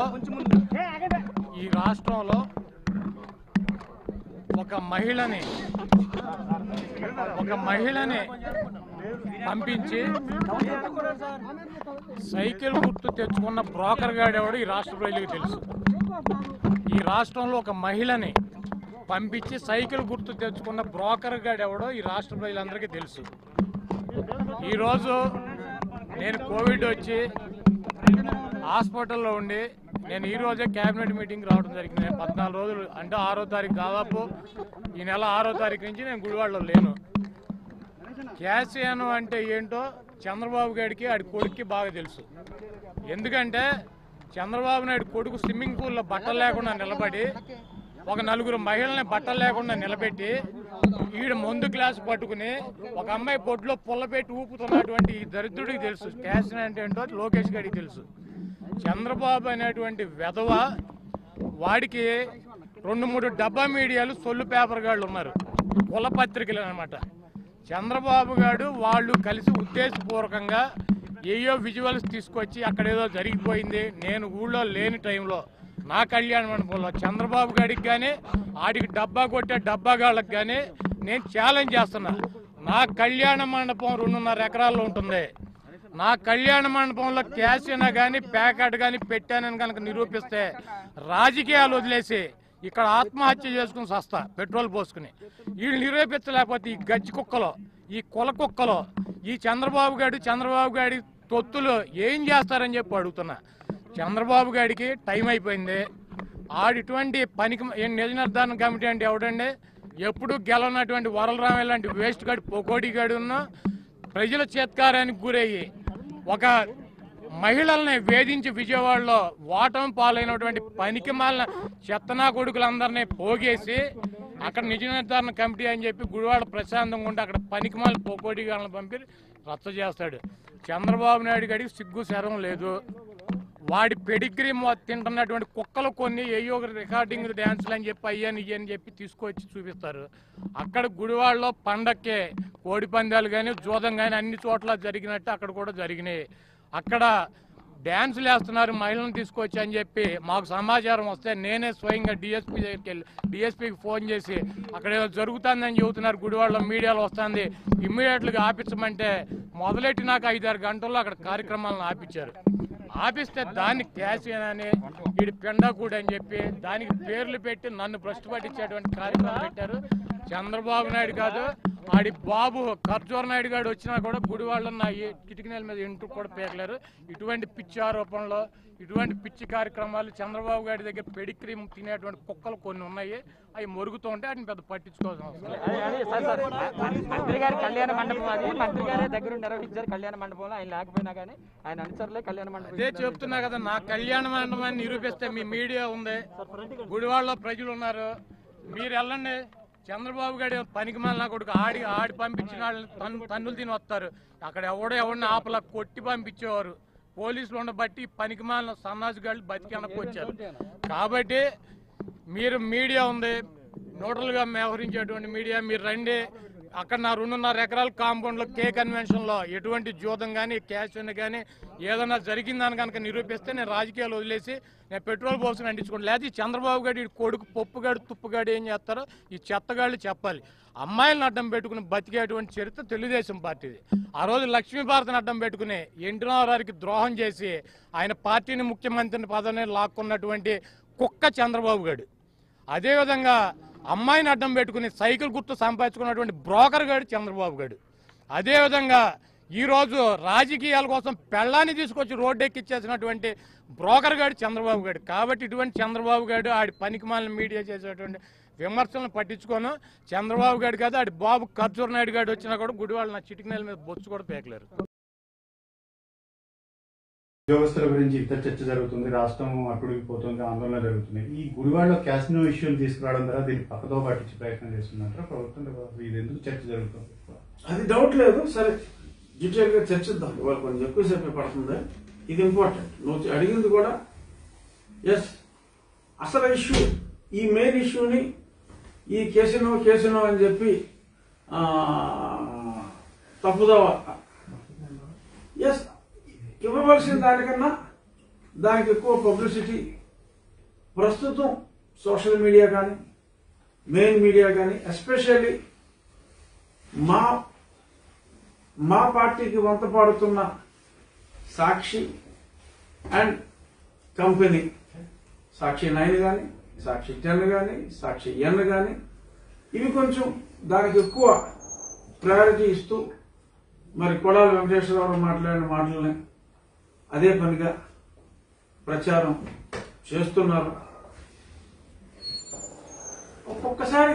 ఈ రాష్ట్రంలో ఒక మహిళని ఒక మహిళని పంపించి సైకిల్ గుర్తు తెచ్చుకున్న బ్రోకర్ గాడెవడు ఈ రాష్ట్ర ప్రజలకు తెలుసు ఈ రాష్ట్రంలో ఒక మహిళని పంపించి సైకిల్ గుర్తు తెచ్చుకున్న బ్రోకర్ గాడెవడో ఈ రాష్ట్ర ప్రజలందరికీ తెలుసు ఈరోజు నేను కోవిడ్ వచ్చి హాస్పిటల్లో ఉండి నేను ఈ రోజే క్యాబినెట్ మీటింగ్ రావడం జరిగింది నేను పద్నాలుగు రోజులు అంటే ఆరో తారీఖు దాదాపు ఈ నెల ఆరో తారీఖు నుంచి నేను గుడివాడలో లేను క్యాసియాను అంటే ఏంటో చంద్రబాబు గారికి ఆడి కొడుక్కి బాగా తెలుసు ఎందుకంటే చంద్రబాబు నాయుడు కొడుకు స్విమ్మింగ్ పూల్లో బట్టలు లేకుండా నిలబడి ఒక నలుగురు మహిళల్ని బట్టలు లేకుండా నిలబెట్టి ఈడ ముందు గ్లాస్ పట్టుకుని ఒక అమ్మాయి పొట్టులో పుల్ల పెట్టి ఊపుతున్నటువంటి ఈ దరిద్రుడికి తెలుసు క్యాసిన్ అంటే ఏంటో లోకేష్ గారికి తెలుసు చంద్రబాబు అనేటువంటి వెధవ వాడికి రెండు మూడు డబ్బా మీడియాలు సొల్లు పేపర్ గాళ్ళు ఉన్నారు కుల పత్రికలు అనమాట చంద్రబాబు గారు వాళ్ళు కలిసి ఉద్దేశపూర్వకంగా ఏయో విజువల్స్ తీసుకొచ్చి అక్కడ ఏదో జరిగిపోయింది నేను ఊళ్ళో లేని టైంలో నా కళ్యాణ మండపంలో చంద్రబాబు గారికి కానీ ఆడికి డబ్బా కొట్టే డబ్బాగాళ్ళకి కానీ నేను ఛాలెంజ్ చేస్తున్నా నా కళ్యాణ మండపం రెండున్నర ఎకరాల్లో ఉంటుంది నా కళ్యాణ మండపంలో క్యాసినా కానీ ప్యాకెట్ కానీ పెట్టానని కనుక నిరూపిస్తే రాజకీయాలు వదిలేసి ఇక్కడ ఆత్మహత్య చేసుకుని సస్తా పెట్రోల్ పోసుకుని వీళ్ళు నిరూపించలేకపోతే ఈ గజ్జి కుక్కలో ఈ కుల కుక్కలో ఈ చంద్రబాబు గారు చంద్రబాబు గారి తొత్తులు ఏం చేస్తారని చెప్పి అడుగుతున్నా చంద్రబాబు గారికి టైం అయిపోయింది ఆడిటువంటి పనికి ఏం నిజ నిర్ధారణ కమిటీ అంటే ఎవడండి ఎప్పుడు గెలవనటువంటి వరలరామ లాంటి వేస్ట్ గాడి పొకోడి గాడి ఉన్న ప్రజల చేత్కారానికి గురయ్యి ఒక మహిళల్ని వేధించి విజయవాడలో ఓటమి పాలైనటువంటి పనికి మాలిన చెత్తనా కొడుకులందరినీ పోగేసి అక్కడ నిజ నిర్ధారణ కమిటీ అని చెప్పి గుడివాడ ప్రశాంతంగా ఉంటే అక్కడ పనికి మాలిన పోకోడి గాళ్ళని పంపి రచ్చ చేస్తాడు చంద్రబాబు నాయుడు గారికి సిగ్గు శరం లేదు వాడి పెడిగ్రీ తింటున్నటువంటి కుక్కలు కొన్ని ఏయో ఒక రికార్డింగ్ డ్యాన్సులు అని చెప్పి అయ్యని ఇయ్యని చెప్పి తీసుకొచ్చి చూపిస్తారు అక్కడ గుడివాడలో పండక్కే కోడి పందాలు కానీ జూదం కానీ అన్ని చోట్ల జరిగినట్టు అక్కడ కూడా జరిగినాయి అక్కడ డ్యాన్సులు వేస్తున్నారు మహిళలను తీసుకొచ్చి అని చెప్పి మాకు సమాచారం వస్తే నేనే స్వయంగా డిఎస్పీ దగ్గరికి వెళ్ళి డిఎస్పీకి ఫోన్ చేసి అక్కడ ఏదో జరుగుతుందని చెబుతున్నారు గుడివాడలో మీడియాలో వస్తుంది ఇమ్మీడియట్గా ఆపించమంటే మొదలెట్టి నాకు ఐదారు గంటల్లో అక్కడ కార్యక్రమాలను ఆపించారు ఆపిస్తే దాన్ని క్యాషియన్ అని వీడి పెండాకూడి అని చెప్పి దానికి పేర్లు పెట్టి నన్ను భ్రష్టు పట్టించేటువంటి కార్యక్రమం పెట్టారు చంద్రబాబు నాయుడు కాదు ఆడి బాబు ఖర్జూర నాయుడు గారు వచ్చినా కూడా గుడివాళ్ళు నా ఈ కిటికీల మీద ఇంటూ కూడా పేర్లేరు ఇటువంటి పిచ్చి ఆరోపణలు ఇటువంటి పిచ్చి కార్యక్రమాలు చంద్రబాబు గారి దగ్గర పెడిక్రీమ్ తినేటువంటి కుక్కలు కొన్ని ఉన్నాయి అవి మొరుగుతూ ఉంటే వాటిని పెద్ద పట్టించుకోవాల్సిన అవసరం లేదు. అదే, అదే, సార్, సార్. మంత్రి గారి కళ్యాణ మండపం అది మంత్రి గారే దగ్గర నిర్వహించారు కళ్యాణ మండపంలో ఆయన లేకపోయినా కానీ ఆయన అనుచరులే కళ్యాణ మండపం అదే చెప్తున్నా కదా నా కళ్యాణ మండపాన్ని నిరూపిస్తే మీ మీడియా ఉంది గుడివాడలో ప్రజలు ఉన్నారు మీరు వెళ్ళండి చంద్రబాబు గారి పనికి నా కొడుకు ఆడి ఆడి పంపించిన వాళ్ళని తన్ను తన్నులు తిని వస్తారు అక్కడ ఎవడో ఎవడిని ఆపలా కొట్టి పంపించేవారు పోలీసులు ఉండబట్టి పనికి మాలిన సన్నాసి గాళ్ళు బతికి వెనక్కొచ్చారు కాబట్టి మీరు మీడియా ఉంది న్యూట్రల్గా వ్యవహరించేటువంటి మీడియా మీరు రండి అక్కడ నా రెండున్నర ఎకరాల కాంపౌండ్లో కే కన్వెన్షన్లో ఎటువంటి జూదం కానీ క్యాష్ కానీ ఏదైనా జరిగిందని కనుక నిరూపిస్తే నేను రాజకీయాలు వదిలేసి నేను పెట్రోల్ పోసుకుని అంటించుకోండి లేదా ఈ చంద్రబాబు గారి కొడుకు పప్పుగాడు తుప్పుగాడు ఏం చేస్తారో ఈ చెత్తగాళ్ళు చెప్పాలి అమ్మాయిలను అడ్డం పెట్టుకుని బతికేటువంటి చరిత్ర తెలుగుదేశం పార్టీది ఆ రోజు లక్ష్మీభారతిని అడ్డం పెట్టుకుని ఎన్టీ రామారావుకి ద్రోహం చేసి ఆయన పార్టీని ముఖ్యమంత్రిని పదవిని లాక్కున్నటువంటి కుక్క చంద్రబాబు గారు అదేవిధంగా అమ్మాయిని అడ్డం పెట్టుకుని సైకిల్ గుర్తు సంపాదించుకున్నటువంటి బ్రోకర్ గాడు చంద్రబాబు గారు అదేవిధంగా ఈరోజు రాజకీయాల కోసం పెళ్ళాన్ని తీసుకొచ్చి రోడ్డు ఎక్కిచ్చేసినటువంటి బ్రోకర్ గాడు చంద్రబాబు గారు కాబట్టి ఇటువంటి చంద్రబాబు గారు ఆడి పనికి మీడియా చేసేటువంటి విమర్శలను పట్టించుకోను చంద్రబాబు గారు కాదు ఆడి బాబు ఖర్జూర్ నాయుడు గారు వచ్చినా కూడా గుడివాళ్ళు నా చిటికినేల మీద బొచ్చు కూడా పేకలేరు ఉద్యోగస్తుల గురించి ఇంత చర్చ జరుగుతుంది రాష్ట్రం అట్టుడికి పోతుంది ఆందోళన జరుగుతుంది ఈ గుడివాడలో క్యాసినో ఇష్యూని తీసుకురావడం ద్వారా దీన్ని పక్కతో పట్టించే ప్రయత్నం చేస్తున్నట్టు ప్రభుత్వం ఇది ఎందుకు చర్చ జరుగుతుంది అది డౌట్ లేదు సరే డీటెయిల్ గా చర్చిద్దాం ఇవాళ కొంచెం ఎక్కువసేపు పడుతుంది ఇది ఇంపార్టెంట్ నువ్వు అడిగింది కూడా ఎస్ అసలు ఇష్యూ ఈ మెయిన్ ఇష్యూని ఈ కేసునో కేసునో అని చెప్పి ఆ, తప్పుదోవ ఎస్ ఇవ్వవలసిన దానికన్నా దానికి ఎక్కువ పబ్లిసిటీ ప్రస్తుతం సోషల్ మీడియా కానీ మెయిన్ మీడియా కానీ ఎస్పెషల్లీ మా మా పార్టీకి వంత పాడుతున్న Sakshi and company Sakshi nine కానీ సాక్షి టెన్ కానీ సాక్షి ఎన్ కానీ ఇవి కొంచెం దానికి ఎక్కువ ప్రయారిటీ ఇస్తూ మరి కొడాల వెంకటేశ్వరరావు మాట్లాడిన మాటలని అదే పనిగా ప్రచారం చేస్తున్నారు ఒక్కొక్కసారి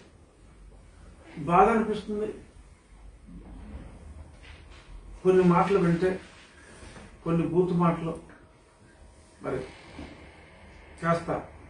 బాధ అనిపిస్తుంది కొన్ని మాటలు వింటే కొన్ని బూతు మాటలు మరి కాస్త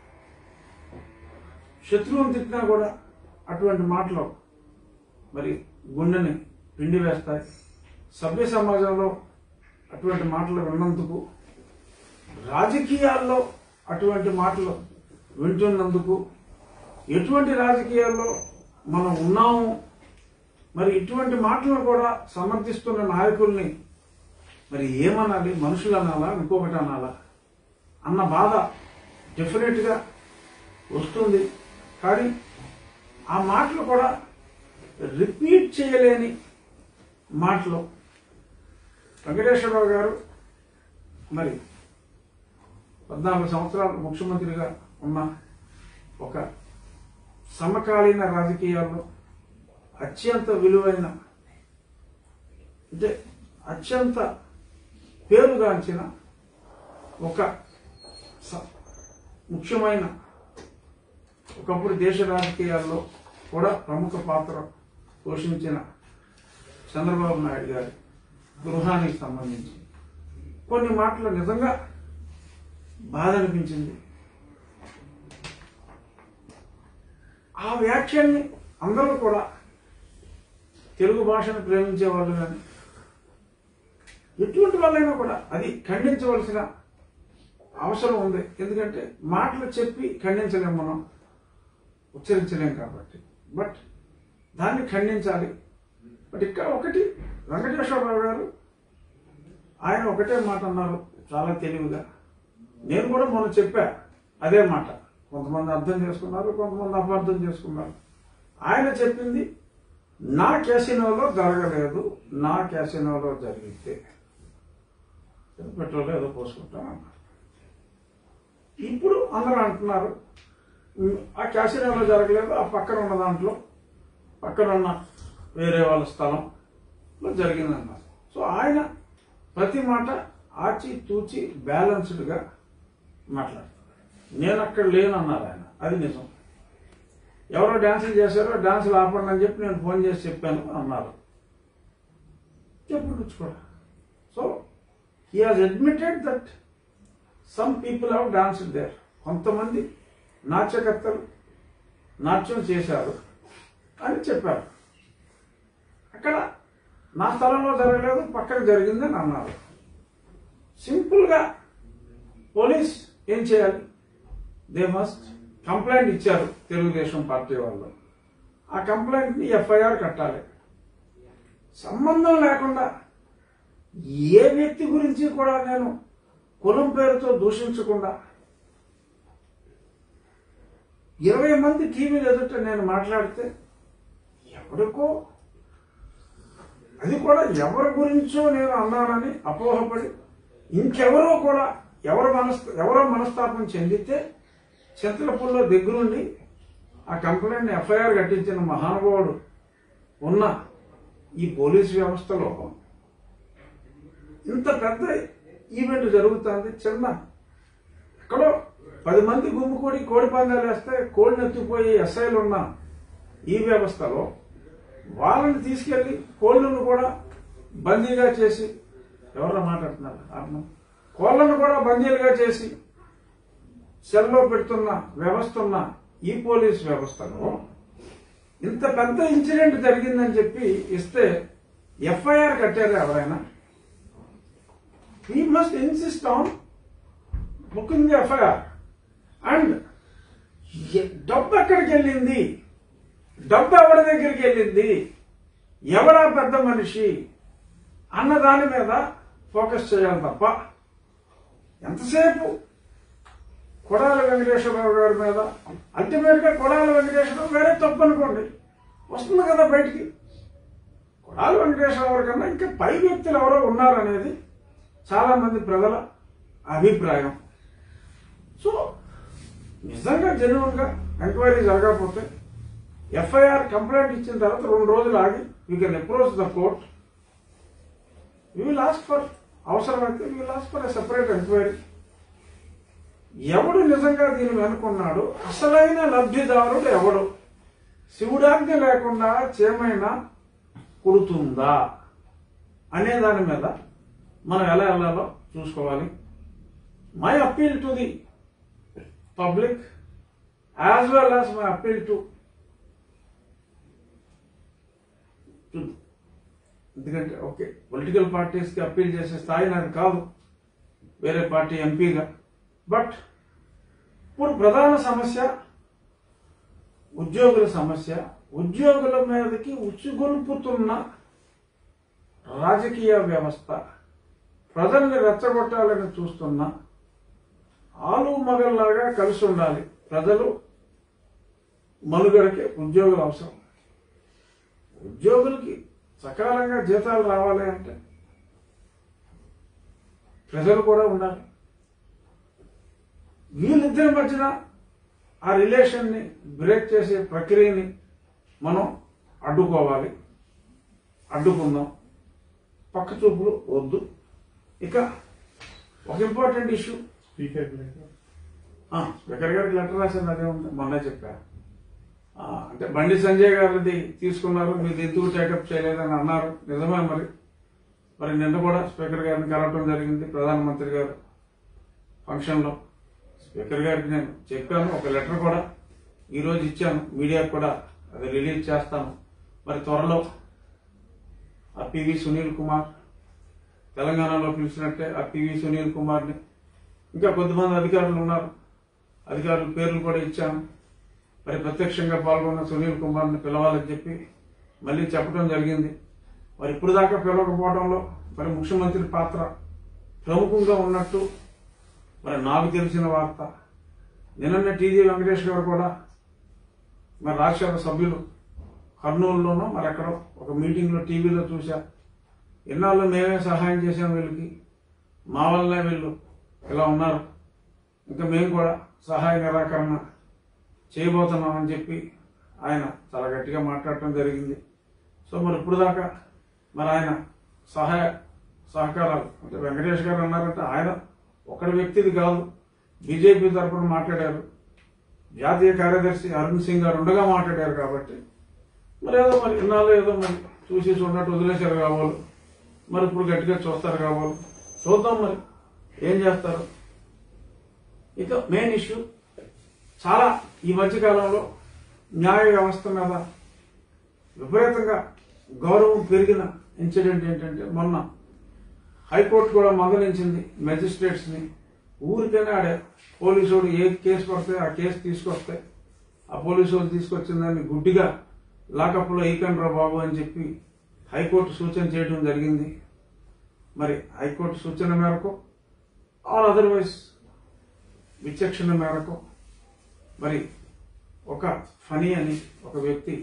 శత్రువుని తిట్టినా కూడా అటువంటి మాటలు మరి గుండెని పిండి వేస్తాయి సభ్య సమాజంలో అటువంటి మాటలు విన్నందుకు రాజకీయాల్లో అటువంటి మాటలు వింటున్నందుకు ఎటువంటి రాజకీయాల్లో మనం ఉన్నాము మరి ఇటువంటి మాటలను కూడా సమర్థిస్తున్న నాయకుల్ని మరి ఏమనాలి మనుషులు అనాలా ఇంకొకటి అనాలా అన్న బాధ డెఫినెట్గా వస్తుంది కానీ ఆ మాటలు కూడా రిపీట్ చేయలేని మాటలు వెంకటేశ్వరరావు గారు మరి పద్నాలుగు సంవత్సరాలు ముఖ్యమంత్రిగా ఉన్న ఒక సమకాలీన రాజకీయాల్లో అత్యంత విలువైన అంటే అత్యంత పేరుగాంచిన ఒక స- ముఖ్యమైన ఒకప్పుడు దేశ రాజకీయాల్లో కూడా ప్రముఖ పాత్ర పోషించిన చంద్రబాబు నాయుడు గారి గృహానికి సంబంధించి కొన్ని మాటలు నిజంగా బాధ అనిపించింది ఆ వ్యాఖ్యల్ని అందరూ కూడా తెలుగు భాషను ప్రేమించే వాళ్ళు కానీ ఎటువంటి వాళ్ళైనా కూడా అది ఖండించవలసిన అవసరం ఉంది ఎందుకంటే మాటలు చెప్పి ఖండించలేం మనం ఉచ్చరించలేం కాబట్టి బట్ దాన్ని ఖండించాలి బట్ ఇక్కడ ఒకటి వెంకటేశ్వరరావు గారు ఆయన ఒకటే మాట అన్నారు చాలా తెలివిగా నేను కూడా మొన్న చెప్పా అదే మాట కొంతమంది అర్థం చేసుకున్నారు కొంతమంది అపార్థం చేసుకున్నారు ఆయన చెప్పింది నా క్యాసినోలో జరగలేదు నా క్యాసినోలో జరిగితే పెట్రోల్ ఏదో పోసుకుంటాం అన్నారు ఇప్పుడు అందరూ అంటున్నారు "ఉమ్, ఆ క్యాసినోలో జరగలేదు ఆ పక్కన ఉన్న దాంట్లో పక్కన ఉన్న వేరే వాళ్ళ స్థలంలో జరిగిందన్నారు సో ఆయన ప్రతి మాట ఆచి తూచి బ్యాలెన్స్డ్గా మాట్లాడతారు నేను అక్కడ లేను అన్నారు ఆయన అది నిజం ఎవరో డాన్సులు చేశారో డాన్సులు ఆపండి అని చెప్పి నేను ఫోన్ చేసి చెప్పాను అన్నారు చెప్పు కూడా so he has admitted that some people have danced there కొంతమంది నాట్యకర్తలు నాట్యం చేశారు అని చెప్పారు అక్కడ నా స్థలంలో జరగలేదు పక్కన జరిగిందని అన్నారు సింపుల్గా పోలీస్ ఏం చేయాలి దే మస్ట్ కంప్లైంట్ ఇచ్చారు తెలుగుదేశం పార్టీ వాళ్ళు ఆ కంప్లైంట్ని ఎఫ్ఐఆర్ కట్టాలి సంబంధం లేకుండా ఏ వ్యక్తి గురించి కూడా నేను కులం పేరుతో దూషించకుండా ఇరవై మంది టీవీలు ఎదుట నేను మాట్లాడితే ఎవరికో అది కూడా ఎవరి గురించో నేను అన్నానని అపోహపడి ఇంకెవరో కూడా ఎవరు మనస్త ఎవరో మనస్తాపం చెందితే చింతలపూల్లో దగ్గరుండి ఆ కంప్లైంట్ ఎఫ్ఐఆర్ కట్టించిన మహానుభావుడు ఉన్న ఈ పోలీస్ వ్యవస్థలో ఇంత పెద్ద ఈవెంట్ జరుగుతుంది చిన్న ఎక్కడో పది మంది గుమ్ముకూడి కోడి పందాలు వేస్తే కోడిని ఎత్తుకుపోయి ఎస్ఐలు ఉన్న ఈ వ్యవస్థలో వాళ్ళని తీసుకెళ్లి కోళ్లను కూడా బందీగా చేసి ఎవరో మాట్లాడుతున్నారు ఆత్మ కోళ్లను కూడా బందీలుగా చేసి సెల్లో పెడుతున్న వ్యవస్థ ఉన్న ఈ పోలీస్ వ్యవస్థలో ఇంత పెద్ద ఇన్సిడెంట్ జరిగిందని చెప్పి ఇస్తే ఎఫ్ఐఆర్ కట్టారు ఎవరైనా we must insist on booking the FIR and డబ్బు ఎక్కడికి వెళ్ళింది డబ్బు ఎవరి దగ్గరికి వెళ్ళింది ఎవరా పెద్ద మనిషి అన్న దాని మీద ఫోకస్ చేయాలి తప్ప ఎంతసేపు కొడాల వెంకటేశ్వరరావు గారి మీద అల్టిమేట్ గా కొడాల వెంకటేశ్వరరావు వేరే తప్పు అనుకోండి వస్తుంది కదా బయటికి కొడాల వెంకటేశ్వరరావు కన్నా ఇంకా పై వ్యక్తులు ఎవరో ఉన్నారనేది చాలా మంది ప్రజల అభిప్రాయం సో నిజంగా జెన్యున్ గా ఎంక్వైరీ జరగకపోతే ఎఫ్ఐఆర్ కంప్లైంట్ ఇచ్చిన తర్వాత రెండు రోజులు ఆగి you can approach the court you will ask for అవసరమైతే you will ask for a separate enquiry ఎవడు నిజంగా దీన్ని వెనుకున్నాడు అసలైన లబ్ధిదారుడు ఎవడు శివుడాజ్ఞ లేకుండా చేమైనా కుడుతుందా అనే దాని మీద మనం ఎలా వెళ్ళాలో చూసుకోవాలి my appeal to the public as well as my appeal to ఎందుకంటే ఓకే పొలిటికల్ పార్టీస్కి అప్పీల్ చేసే స్థాయి నాకు కాదు వేరే పార్టీ ఎంపీగా బట్ ఇప్పుడు ప్రధాన సమస్య ఉద్యోగుల సమస్య ఉద్యోగుల మీదకి ఉచ్చుగొల్పుతున్న రాజకీయ వ్యవస్థ ప్రజల్ని రెచ్చగొట్టాలని చూస్తున్న ఆలు మగల్లాగా కలిసి ఉండాలి ప్రజలు మనుగడకి ఉద్యోగులు అవసరం ఉద్యోగులకి సకాలంగా జీతాలు రావాలి అంటే ప్రజలు కూడా ఉండాలి వీళ్ళిద్దరి మధ్యన ఆ రిలేషన్ని బ్రేక్ చేసే ప్రక్రియని మనం అడ్డుకోవాలి అడ్డుకుందాం పక్క చూపులు వద్దు ఇక ఒక ఇంపార్టెంట్ ఇష్యూ స్పీకర్ స్పీకర్ గారికి లెటర్ రాసింది అదే ఉంది మొన్న చెప్పా ఆ, అంటే బండి సంజయ్ గారిది తీసుకున్నారు మీరు ఎందుకు టేకప్ చేయలేదని అన్నారు నిజమే మరి మరి నిన్న కూడా స్పీకర్ గారిని కలవటం జరిగింది ప్రధానమంత్రి గారు ఫంక్షన్లో స్పీకర్ గారికి నేను చెప్పాను ఒక లెటర్ కూడా ఈరోజు ఇచ్చాను మీడియాకు కూడా అది రిలీజ్ చేస్తాను మరి త్వరలో ఆ పివి సునీల్ కుమార్ తెలంగాణలో పిలిచినట్టే ఆ పివి సునీల్ కుమార్ని ఇంకా కొద్దిమంది అధికారులు ఉన్నారు అధికారుల పేర్లు కూడా ఇచ్చాను మరి ప్రత్యక్షంగా పాల్గొన్న సునీల్ కుమార్ని పిలవాలని చెప్పి మళ్ళీ చెప్పడం జరిగింది మరి ఇప్పుడు దాకా పిలవకపోవడంలో మరి ముఖ్యమంత్రి పాత్ర ప్రముఖంగా ఉన్నట్టు మరి నాకు తెలిసిన వార్త నిన్న టీజీ వెంకటేష్ గారు కూడా మరి రాజ్యసభ సభ్యులు కర్నూలులోనో మరి ఎక్కడో ఒక మీటింగ్లో టీవీలో చూశా ఎన్నాళ్ళు మేమే సహాయం చేసాం వీళ్ళకి మా వల్లనే వీళ్ళు ఇలా ఉన్నారు ఇంకా మేము కూడా సహాయ నిరాకరణ చేయబోతున్నామని చెప్పి ఆయన చాలా గట్టిగా మాట్లాడటం జరిగింది సో మరి ఇప్పుడు దాకా మరి ఆయన సహాయ సహకారాలు అంటే వెంకటేష్ గారు అన్నారంటే ఆయన ఒకటి వ్యక్తిది కాదు బీజేపీ తరఫున మాట్లాడారు జాతీయ కార్యదర్శి అరుణ్ సింగ్ గారు ఉండగా మాట్లాడారు కాబట్టి మరి ఏదో మరి ఇన్నాళ్ళు ఏదో మరి చూసి చూడనట్టు వదిలేశారు కావాలి మరి ఇప్పుడు గట్టిగా చూస్తారు కావాలి చూద్దాం మరి ఏం చేస్తారు ఇక మెయిన్ ఇష్యూ చాలా ఈ మధ్య కాలంలో న్యాయ వ్యవస్థ మీద విపరీతంగా గౌరవం పెరిగిన ఇన్సిడెంట్ ఏంటంటే మొన్న హైకోర్టు కూడా మందలించింది మెజిస్ట్రేట్స్ ని ఊరికైనా ఆడే పోలీసుడు ఏ కేసు పడితే ఆ కేసు తీసుకొస్తే ఆ పోలీసు వాళ్ళు తీసుకొచ్చిందని గుడ్డిగా లాకప్లో ఈకండ్రా బాబు అని చెప్పి హైకోర్టు సూచన చేయడం జరిగింది మరి హైకోర్టు సూచన మేరకు ఆర్ అదర్వైజ్ విచక్షణ మేరకు మరి ఒక ఫనీ అని ఒక వ్యక్తి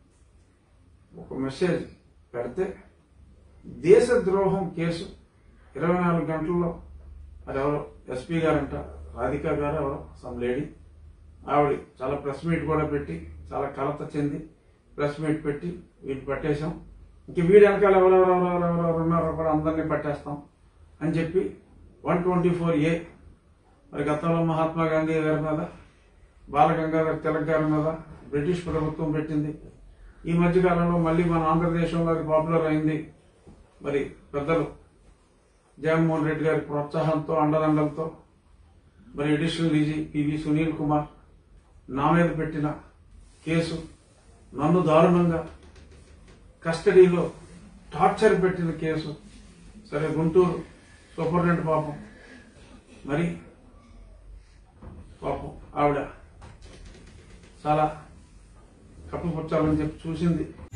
ఒక మెసేజ్ పెడితే దేశద్రోహం కేసు ఇరవై నాలుగు గంటల్లో అది ఎవరో ఎస్పీ గారంట రాధిక గారు ఎవరో సమ్ లేడీ ఆవిడ చాలా ప్రెస్ మీట్ కూడా పెట్టి చాలా కలత చెంది ప్రెస్ మీట్ పెట్టి వీటిని పట్టేశాం ఇంక వీడి వెనకాల ఎవరెవరెవరెవరెవరు ఉన్నారో కూడా అందరినీ పట్టేస్తాం అని చెప్పి వన్ ట్వంటీ ఫోర్ ఏ మరి గతంలో మహాత్మా గాంధీ గారి మీద బాలగంగాధర్ తిలక్ గారి మీద బ్రిటిష్ ప్రభుత్వం పెట్టింది ఈ మధ్య కాలంలో మళ్ళీ మన ఆంధ్రదేశంలో అది పాపులర్ అయింది మరి పెద్దలు జగన్మోహన్ రెడ్డి గారి ప్రోత్సాహంతో అండదండలతో మరి additional DG PV Sunil Kumar నా మీద పెట్టిన కేసు నన్ను దారుణంగా కస్టడీలో టార్చర్ పెట్టిన కేసు సరే గుంటూరు సూపరింటెండెంట్ పాపం మరి పాపం ఆవిడ చాలా కప్పుపుచ్చాలని చెప్పి చూసింది